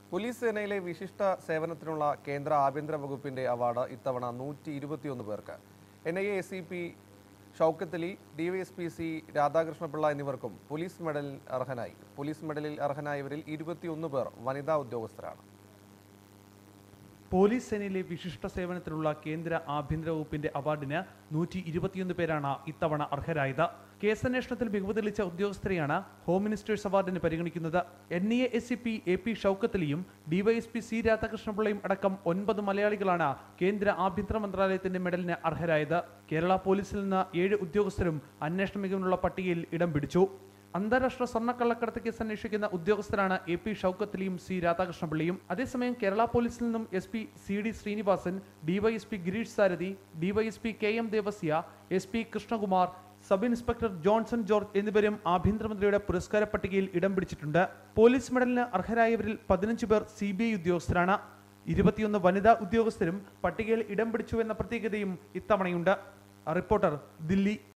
police സേനയിലെ വിശിഷ്ട സേവനത്തിനുള്ള കേന്ദ്ര ആഭ്യന്തര വകുപ്പിന്റെ അവാർഡ് ഇത്തവണ നൂറ്റി ഇരുപത്തിയൊന്ന് പേർക്ക് N I A S C P Shoukath Ali DYSP C Radhakrishna Pillai എന്നിവർക്കും പോലീസ് മെഡലിൽ അർഹനായി പോലീസ് മെഡലിൽ അർഹനായവരിൽ ഇരുപത്തിയൊന്ന് പേർ വനിതാ ഉദ്യോഗസ്ഥരാണ് പോലീസ് സേനയിലെ വിശിഷ്ട സേവനത്തിനുള്ള കേന്ദ്ര ആഭ്യന്തര വകുപ്പിന്റെ അവാർഡിന് നൂറ്റി ഇരുപത്തിയൊന്ന് പേരാണ് ഇത്തവണ അർഹരായത് കേസന്വേഷണത്തിൽ മികവ് തെളിയിച്ച ഉദ്യോഗസ്ഥരെയാണ് ഹോം മിനിസ്റ്റേഴ്സ് അവാർഡിന് പരിഗണിക്കുന്നത് N E A S C A P P ഷൌക്കത്തലിയും ഡിവൈഎസ്പി സി രാധാകൃഷ്ണപിള്ളയും അടക്കം ഒൻപത് മലയാളികളാണ് കേന്ദ്ര ആഭ്യന്തര മന്ത്രാലയത്തിന്റെ മെഡലിന് അർഹരായത് കേരള പോലീസിൽ നിന്ന് ഏഴ് ഉദ്യോഗസ്ഥരും അന്വേഷണ മികവിനുള്ള പട്ടികയിൽ ഇടം പിടിച്ചു അന്താരാഷ്ട്ര സ്വർണ്ണക്കള്ളക്കടത്ത് കേസ് അന്വേഷിക്കുന്ന ഉദ്യോഗസ്ഥരാണ് എ പി ഷൌക്കത്തലിയും സി രാധാകൃഷ്ണപിള്ളിയും അതേസമയം കേരള പോലീസിൽ നിന്നും S P C D Sreenivasan DYSP Girish Sarathi DYSP K M Devasya S P Krishnakumar sub inspector Johnson George എന്നിവരും ആഭ്യന്തരമന്ത്രിയുടെ പുരസ്കാര പട്ടികയിൽ ഇടം പിടിച്ചിട്ടുണ്ട് പോലീസ് മെഡലിന് അർഹരായവരിൽ പതിനഞ്ച് പേർ സി ബി ഐ ഉദ്യോഗസ്ഥരാണ് ഇരുപത്തിയൊന്ന് വനിതാ ഉദ്യോഗസ്ഥരും പട്ടികയിൽ ഇടം പിടിച്ചു എന്ന പ്രത്യേകതയും ഇത്തവണയുണ്ട് റിപ്പോർട്ടർ ദില്ലി